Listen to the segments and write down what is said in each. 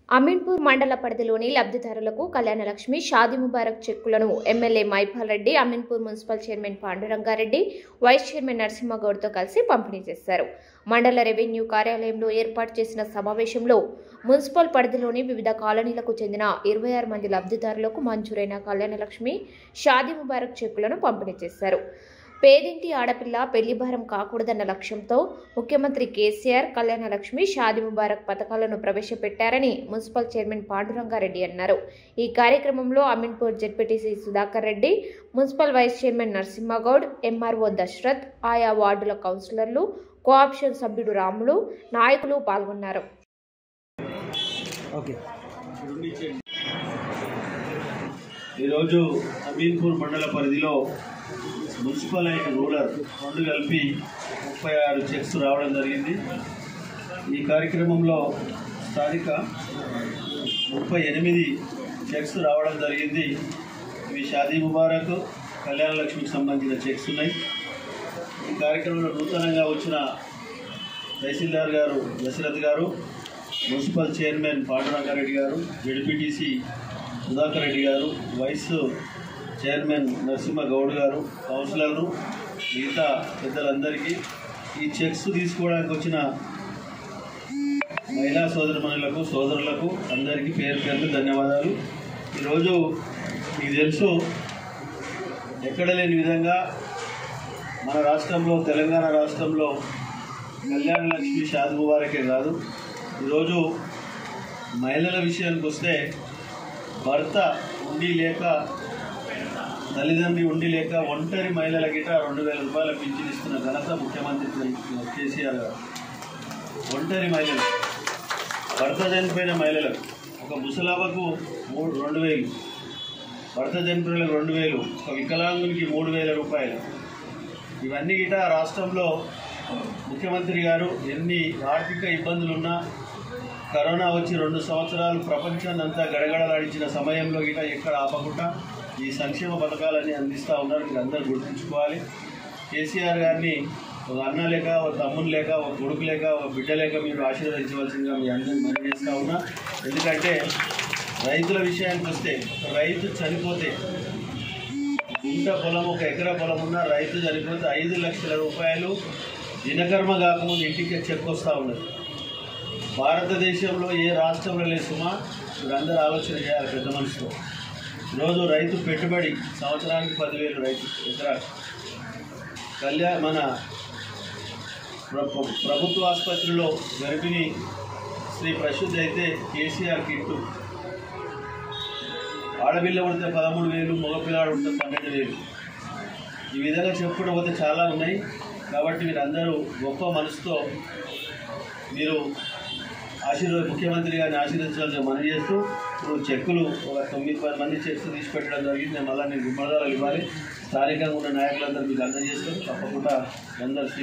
అమీన్పూర్ మండల పరిధిలోని లబ్ధిదారులకు కళ్యాణలక్ష్మి షాదీ ముబారక్ చెక్కులను MLA Mahipal Reddy Ameenpur municipal chairman Panduranga Reddy vice chairman నరసింహగౌడ్తో కలిసి పంపిణీ చేశారు మండల రెవెన్యూ కార్యాలయంలో ఏర్పాటు చేసిన సమావేశంలో మున్సిపల్ పరిధిలోని వివిధ కాలనీలకు చెందిన ఇరవై ఆరు మంది లబ్ధిదారులకు మంజూరైన కళ్యాణలక్ష్మి షాదీ ముబారక్ చెక్కులను పంపిణీ చేశారు పేదింటి ఆడపిల్ల పెళ్లి భారం కాకూడదన్న లక్ష్యంతో ముఖ్యమంత్రి కేసీఆర్ కళ్యాణ లక్ష్మి షాది ముబారక్ పథకాలను ప్రవేశపెట్టారని మున్సిపల్ చైర్మన్ పాండురంగారెడ్డి అన్నారు ఈ కార్యక్రమంలో Ameenpur ZPTC Sudhakar Reddy municipal vice chairman Narasimha Goud MRO Dasharath ఆయా వార్డుల కౌన్సిలర్లు కోఆప్షన్ సభ్యుడు రాములు నాయకులు పాల్గొన్నారు ఓకే ఈరోజు అమీన్పూర్ మండల పరిధిలో మున్సిపల్ అండ్ రూరల్ రెండు కలిపి ముప్పై ఆరు చెక్స్ రావడం జరిగింది ఈ కార్యక్రమంలో స్థానిక ముప్పై ఎనిమిది చెక్స్ రావడం జరిగింది ఇవి షాదీ ముబారక్ కళ్యాణ లక్ష్మికి సంబంధించిన చెక్స్ ఉన్నాయి ఈ కార్యక్రమంలో నూతనంగా వచ్చిన తహసీల్దార్ గారు దశరథ్ గారు మున్సిపల్ చైర్మన్ పాండురంగారెడ్డి గారు జడ్పీటీసీ సుధాకర్ రెడ్డి గారు వైస్ చైర్మన్ నరసింహ గౌడ్ గారు కౌన్సిలర్లు మిగతా పెద్దలందరికీ ఈ చెక్స్ తీసుకోవడానికి వచ్చిన మహిళా సోదరమణులకు సోదరులకు అందరికీ పేరు పేరు ధన్యవాదాలు ఈరోజు మీకు తెలుసు ఎక్కడ లేని విధంగా మన రాష్ట్రంలో తెలంగాణ రాష్ట్రంలో కళ్యాణ లక్ష్మి షాద్ ముబారకే కాదు ఈరోజు మహిళల విషయానికి వస్తే భర్త ఉండి లేక తల్లిదండ్రి ఉండి లేక ఒంటరి మహిళల గిట రెండు వేల రూపాయల పింఛన్ ఇస్తున్న ఘనత ముఖ్యమంత్రి కేసీఆర్ గారు ఒంటరి మహిళలు భర్త చనిపోయిన మహిళలకు ఒక ముసలాబకు మూడు రెండు వేలు భర్త చనిపోయిన రెండు వేలు ఒక వికలాంగునికి మూడు వేల రూపాయలు ఇవన్నీ గిట రాష్ట్రంలో ముఖ్యమంత్రి గారు ఎన్ని ఆర్థిక ఇబ్బందులున్నా కరోనా వచ్చి రెండు సంవత్సరాలు ప్రపంచాన్ని అంతా గడగడలాడించిన సమయంలో గిట ఎక్కడ ఆపకుండా ఈ సంక్షేమ పథకాలన్నీ అందిస్తూ ఉన్నారు మీరు అందరూ గుర్తుంచుకోవాలి కేసీఆర్ గారిని ఒక అన్న లేక ఒక తమ్ముడు లేక ఒక కొడుకు లేక ఒక బిడ్డ లేక మీరు ఆశీర్వదించవలసిందిగా మీ అందరిని మనం చేస్తూ ఉన్నా ఎందుకంటే రైతుల విషయానికి వస్తే ఒక రైతు చనిపోతే గుంట పొలం ఒక ఎకరా పొలం ఉన్న రైతు చనిపోతే ఐదు లక్షల రూపాయలు దినకర్మ కాకముందు ఇంటికి చెక్ వస్తూ ఉన్నది భారతదేశంలో ఏ రాష్ట్రంలో లేదు సుమా మీరు అందరూ ఆలోచన చేయాలి పెద్ద మనుషులు ఈరోజు రైతు పెట్టుబడి సంవత్సరానికి పదివేలు రైతు ఎకరా కళ్యాణ మన ప్ర- ప్రభుత్వ ఆసుపత్రిలో గర్భిణి శ్రీ ప్రసూతి అయితే కేసీఆర్ కిట్టు ఆడపిల్ల ఉడితే పదమూడు వేలు మగపిల్లాడు ఉంటే పన్నెండు వేలు ఈ విధంగా చెప్పుకుంటూ పోతే చాలా ఉన్నాయి కాబట్టి మీరు అందరూ గొప్ప మనసుతో మీరు ఆశీర్వాద ముఖ్యమంత్రి గారిని ఆశీర్వదించాలని మనం చేస్తూ ఇప్పుడు చెక్కులు ఒక తొమ్మిది పది మంది చెక్స్ తీసి పెట్టడం జరిగింది నేను మళ్ళీ నేను గుమ్మదారాలు ఇవ్వాలి స్థానికంగా ఉన్న నాయకులందరూ మీకు అందజేస్తాను తప్పకుండా అందరూ స్వీ-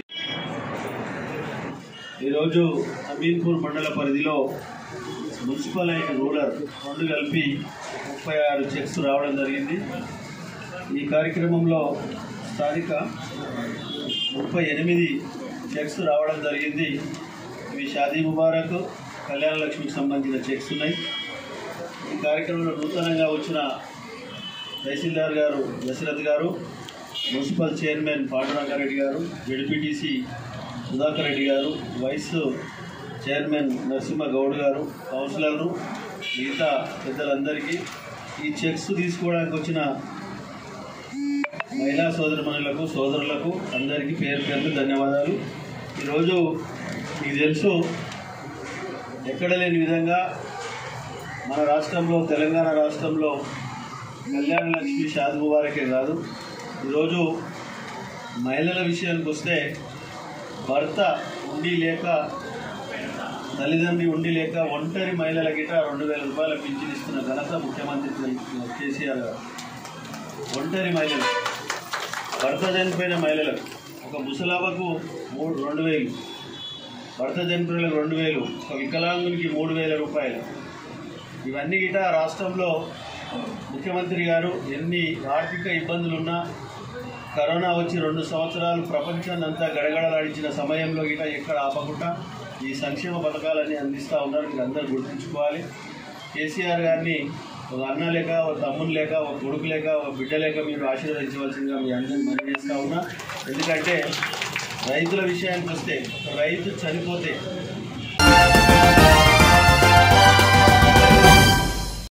ఈరోజు అమీన్పూర్ మండల పరిధిలో మున్సిపల్ అండ్ రూరల్ రెండు కలిపి ముప్పై ఆరు చెక్స్ రావడం జరిగింది ఈ కార్యక్రమంలో స్థానిక ముప్పై ఎనిమిది చెక్స్ రావడం జరిగింది ఇవి షాదీ ముబారక్ కళ్యాణ లక్ష్మికి సంబంధించిన చెక్స్ ఉన్నాయి ఈ కార్యక్రమంలో నూతనంగా వచ్చిన తహసీల్దార్ గారు దశరథ్ గారు మున్సిపల్ చైర్మన్ పాండురంగారెడ్డి గారు జడ్పీటీసీ సుధాకర్ రెడ్డి గారు వైస్ చైర్మన్ నరసింహ గౌడ్ గారు కౌన్సిలర్లు మిగతా పెద్దలందరికీ ఈ చెక్స్ తీసుకోవడానికి వచ్చిన మహిళా సోదరమణులకు సోదరులకు అందరికీ పేరు పేరు ధన్యవాదాలు ఈరోజు మీకు తెలుసు ఎక్కడ లేని విధంగా మన రాష్ట్రంలో తెలంగాణ రాష్ట్రంలో కళ్యాణ లక్ష్మి షాద్ ముబారకే కాదు ఈరోజు మహిళల విషయానికి వస్తే భర్త ఉండి లేక తల్లిదండ్రి ఉండి లేక ఒంటరి మహిళల గిట రెండు వేల రూపాయల పింఛన్ ఇస్తున్న ఘనత ముఖ్యమంత్రి కేసీఆర్ గారు ఒంటరి మహిళలు భర్త చనిపోయిన మహిళలకు ఒక ముసలాబకు మూడు రెండు వేలు భర్త చనిపోయిన రెండు వేలు ఒక వికలాంగునికి మూడు వేల రూపాయలు ఇవన్నీ గిట రాష్ట్రంలో ముఖ్యమంత్రి గారు ఎన్ని ఆర్థిక ఇబ్బందులున్నా కరోనా వచ్చి రెండు సంవత్సరాలు ప్రపంచాన్ని అంతా గడగడలాడించిన సమయంలో గిట ఎక్కడ ఆపకుండా ఈ సంక్షేమ పథకాలన్నీ అందిస్తూ ఉన్నారు మీరు అందరూ గుర్తుంచుకోవాలి కేసీఆర్ గారిని ఒక అన్న లేక ఒక తమ్ముని లేక ఒక కొడుకు లేక ఒక బిడ్డ లేక మీరు ఆశీర్వదించవలసిందిగా మీ అందరిని మనం చేస్తా ఉన్నా ఎందుకంటే రైతుల విషయానికి వస్తే రైతు చనిపోతే